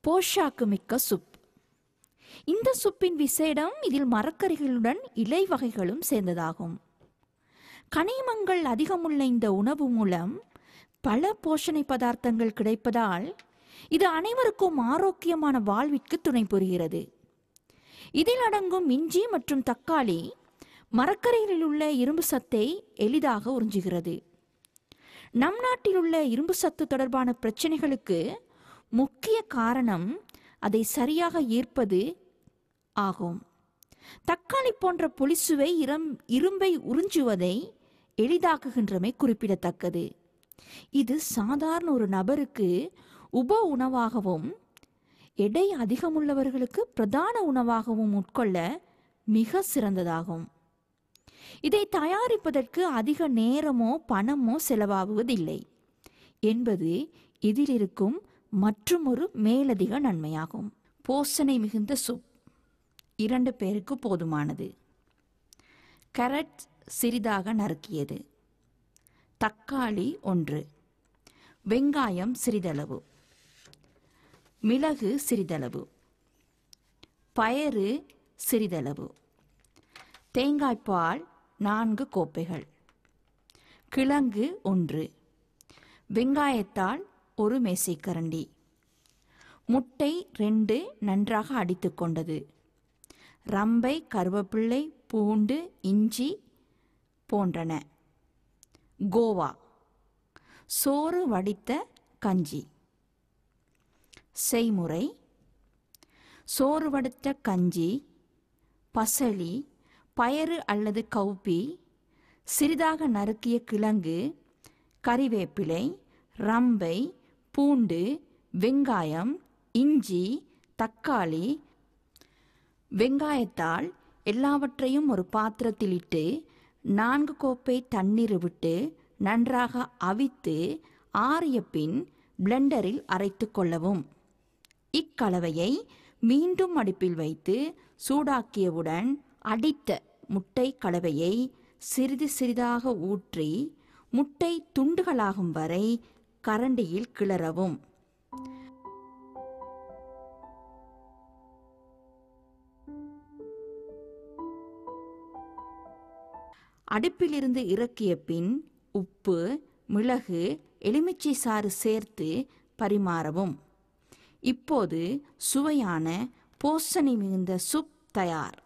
போஷாக்கு மிக்க சுப் இந்த சுப்பின் விசேடம் இதில் மரக்கறிகளுடன் இலை வகைகளும் சேர்ந்ததாகும் கனிமங்கள் அதிகமுள்ள இந்த உணவு மூலம் பல போஷணை பதார்த்தங்கள் கிடைப்பதால் இது அனைவருக்கும் ஆரோக்கியமான வாழ்விற்கு துணை புரிகிறது இதில் அடங்கும் இஞ்சி மற்றும் தக்காளி மரக்கரைகளில் உள்ள இரும்பு சத்தை எளிதாக உறிஞ்சுகிறது நம் நாட்டில் உள்ள இரும்பு சத்து தொடர்பான பிரச்சனைகளுக்கு முக்கிய காரணம் அதை சரியாக ஈர்ப்பது ஆகும் தக்காளி போன்ற புளிசுவை இரம் இரும்பை உறிஞ்சுவதை எளிதாக்குகின்றமை குறிப்பிடத்தக்கது இது சாதாரண ஒரு நபருக்கு உப உணவாகவும் எடை அதிகமுள்ளவர்களுக்கு பிரதான உணவாகவும் உட்கொள்ள மிக சிறந்ததாகும் இதை தயாரிப்பதற்கு அதிக நேரமோ பணமோ செலவாகுவதில்லை என்பது இதில் இருக்கும் மற்றுமொரு மேலதிக நன்மையாகும் போசனை மிகுந்த சூப் இரண்டு பேருக்கு போதுமானது கேரட் சிறிதாக நறுக்கியது தக்காளி ஒன்று வெங்காயம் சிறிதளவு மிளகு சிறிதளவு பயறு சிறிதளவு தேங்காய்ப்பால் நான்கு கோப்பைகள் கிழங்கு ஒன்று வெங்காயத்தால் ஒரு மேசைக்கரண்டி முட்டை ரெண்டு நன்றாக அடித்து கொண்டது ரம்பை கருவேப்பிள்ளை பூண்டு இஞ்சி போன்றன கோவா சோறு வடித்த கஞ்சி செய்முறை சோறு வடித்த கஞ்சி பசலி பயறு அல்லது கவுப்பி சிறிதாக நறுக்கிய கிழங்கு கறிவேப்பிலை ரம்பை பூண்டு வெங்காயம் இஞ்சி தக்காளி வெங்காயத்தால் எல்லாவற்றையும் ஒரு பாத்திரத்தில் இட்டு நான்கு கோப்பை தண்ணீர் விட்டு நன்றாக அவித்து ஆறிய பின் பிளெண்டரில் அரைத்து கொள்ளவும் இக்கலவையை மீண்டும் அடுப்பில் வைத்து சூடாக்கியவுடன் அடித்த முட்டை கலவையை சிறிது சிறிதாக ஊற்றி முட்டை துண்டுகளாகும் வரை கரண்டியில் கிளறவும் அடுப்பிலிருந்து இறக்கிய பின் உப்பு மிளகு எலுமிச்சை சாறு சேர்த்து பரிமாறவும் இப்போது சுவையான போசனை மிகுந்த சூப் தயார்